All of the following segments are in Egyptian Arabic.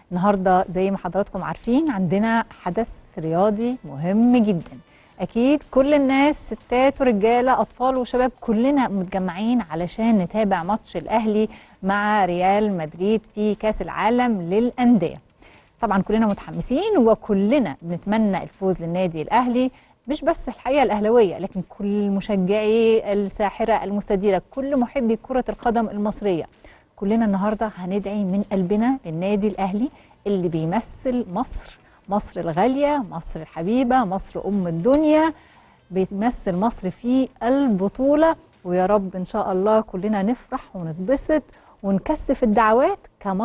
النهارده زي ما حضراتكم عارفين عندنا حدث رياضي مهم جدا اكيد كل الناس ستات ورجاله اطفال وشباب كلنا متجمعين علشان نتابع ماتش الاهلي مع ريال مدريد في كاس العالم للانديه طبعا كلنا متحمسين وكلنا بنتمنى الفوز للنادي الاهلي مش بس الحقيقه الاهلاويه لكن كل مشجعي الساحره المستديره كل محبي كره القدم المصريه كلنا النهارده هندعي من قلبنا للنادي الاهلي اللي بيمثل مصر مصر الغاليه مصر الحبيبه مصر ام الدنيا بيمثل مصر في البطوله ويا رب ان شاء الله كلنا نفرح ونتبسط ونكثف الدعوات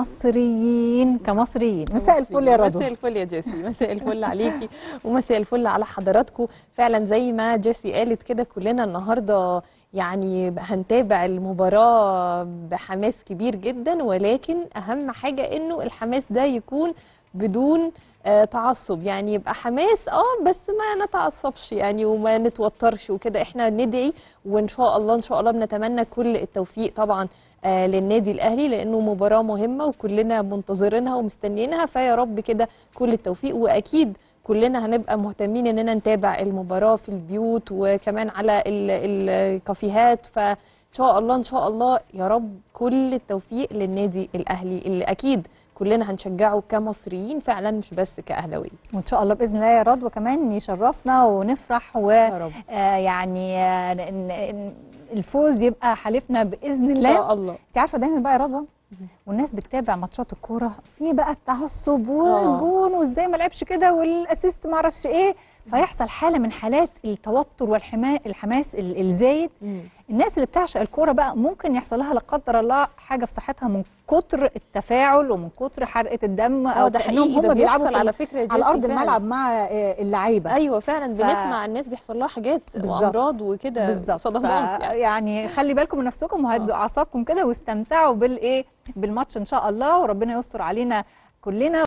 كمصريين كمصريين مساء الفل يا رضوى مساء الفل يا جيسي مساء الفل عليكي ومساء الفل على حضراتكم فعلا زي ما جيسي قالت كده كلنا النهارده يعني هنتابع المباراة بحماس كبير جدا ولكن أهم حاجة إنه الحماس ده يكون بدون آه تعصب يعني يبقى حماس اه بس ما نتعصبش يعني وما نتوترش وكده احنا ندعي وان شاء الله ان شاء الله بنتمنى كل التوفيق طبعا آه للنادي الاهلي لانه مباراه مهمه وكلنا منتظرينها ومستنيينها فيا رب كده كل التوفيق واكيد كلنا هنبقى مهتمين اننا نتابع المباراه في البيوت وكمان على ال- الكافيهات فان شاء الله ان شاء الله يا رب كل التوفيق للنادي الاهلي اللي اكيد كلنا هنشجعه كمصريين فعلا مش بس كاهلاويه وان شاء الله باذن الله يا رضوى كمان يشرفنا ونفرح و يا رب آه يعني آه إن- إن الفوز يبقى حليفنا باذن ان الله شاء الله انت عارفه دايما بقى يا رضوى والناس بتتابع ماتشات الكوره في بقى التعصب والجون وازاي ما لعبش كده والاسيست ما اعرفش ايه فيحصل حاله من حالات التوتر والحماس الزايد الناس اللي بتعشق الكوره بقى ممكن يحصل لها لا قدر الله حاجه في صحتها من كتر التفاعل ومن كتر حرقه الدم اه ده كأنهم حقيقي ده هم بيلعبوا بيحصل في على فكره يا على جيسي ارض فعلاً. الملعب مع آه، اللعيبه ايوه فعلا ف- بنسمع الناس بيحصل لها حاجات بالظبط. وامراض وكده بالظبط صدمات ف- يعني يعني خلي بالكم من نفسكم وهدوا اعصابكم كده واستمتعوا بالايه بالماتش ان شاء الله وربنا يستر علينا كلنا